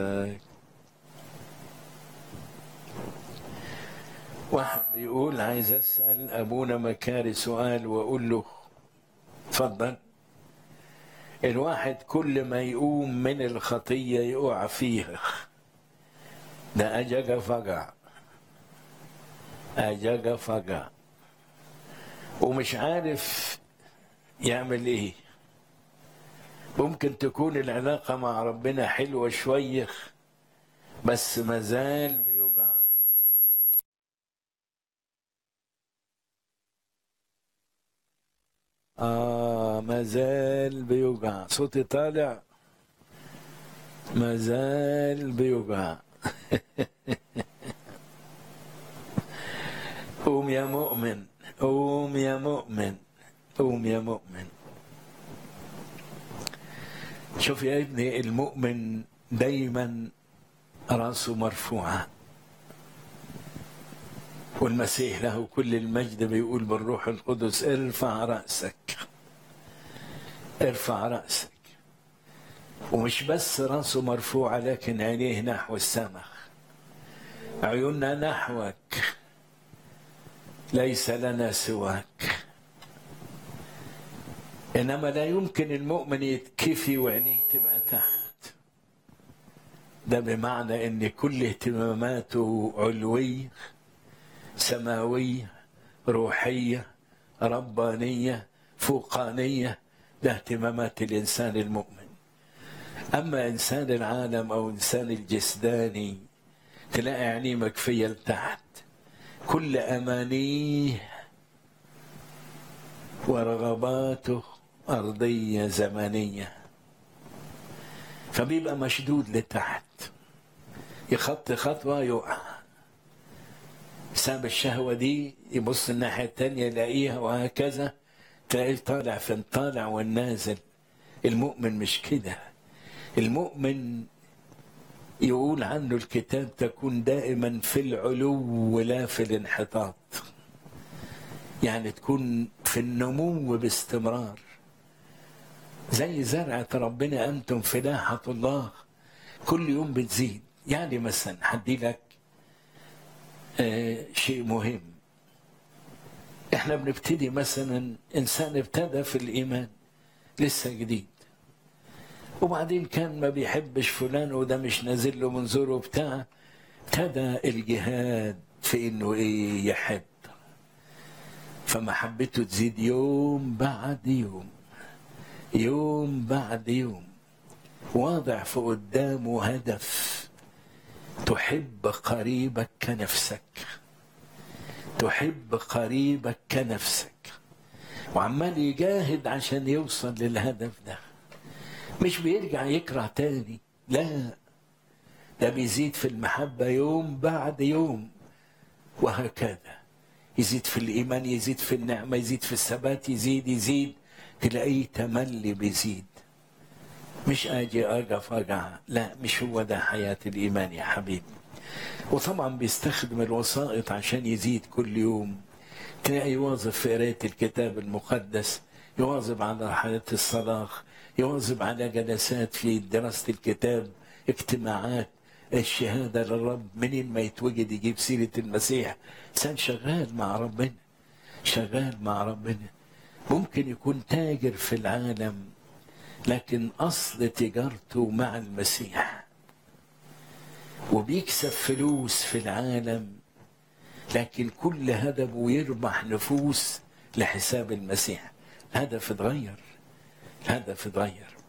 واحد بيقول عايز اسال ابونا مكاري سؤال واقول له اتفضل الواحد كل ما يقوم من الخطيه يقع فيها ده اجاga فقع اجاga فقع ومش عارف يعمل ايه ممكن تكون العلاقة مع ربنا حلوة شوية بس مازال بيوجع آه مازال بيوجع صوتي طالع مازال بيوجع قوم يا مؤمن قوم يا مؤمن قوم يا مؤمن شوف يا ابني المؤمن دايما راسه مرفوعة والمسيح له كل المجد بيقول بالروح القدس ارفع رأسك ارفع رأسك ومش بس راسه مرفوعة لكن عينيه نحو السماء عيوننا نحوك ليس لنا سواك انما لا يمكن المؤمن يتكفي وعينيه تبقى تحت ده بمعنى ان كل اهتماماته علويه سماويه روحيه ربانيه فوقانيه ده اهتمامات الانسان المؤمن اما انسان العالم او انسان الجسداني تلاقي عينيه مكفيه لتحت كل امانيه ورغباته أرضية زمنية فبيبقى مشدود لتحت يخط خطوة يقع ساب الشهوة دي يبص الناحية التانية يلاقيها وهكذا تلاقيه طالع في الطالع والنازل المؤمن مش كده المؤمن يقول عنه الكتاب تكون دائما في العلو لا في الانحطاط يعني تكون في النمو باستمرار زي زرعة ربنا أنتم فلاحة الله كل يوم بتزيد يعني مثلا هدي لك آه شيء مهم احنا بنبتدي مثلا انسان ابتدى في الايمان لسه جديد وبعدين كان ما بيحبش فلان وده مش نازل له منظوره بتاع ابتدى الجهاد في انه ايه يحب فمحبته تزيد يوم بعد يوم يوم بعد يوم واضع في قدامه هدف تحب قريبك كنفسك تحب قريبك كنفسك وعمال يجاهد عشان يوصل للهدف ده مش بيرجع يكره تاني لا ده بيزيد في المحبة يوم بعد يوم وهكذا يزيد في الإيمان يزيد في النعمة يزيد في الثبات يزيد يزيد تلاقيه تملي بيزيد مش اجي اقف اقع لا مش هو ده حياة الإيمان يا حبيبي وطبعا بيستخدم الوسائط عشان يزيد كل يوم تلاقي يواظب في قراية الكتاب المقدس يواظب على حياة الصلاة يواظب على جلسات في دراسة الكتاب اجتماعات الشهادة للرب منين ما يتوجد يجيب سيرة المسيح إنسان شغال مع ربنا شغال مع ربنا ممكن يكون تاجر في العالم لكن أصل تجارته مع المسيح وبيكسب فلوس في العالم لكن كل هدفه يربح نفوس لحساب المسيح الهدف اتغير الهدف اتغير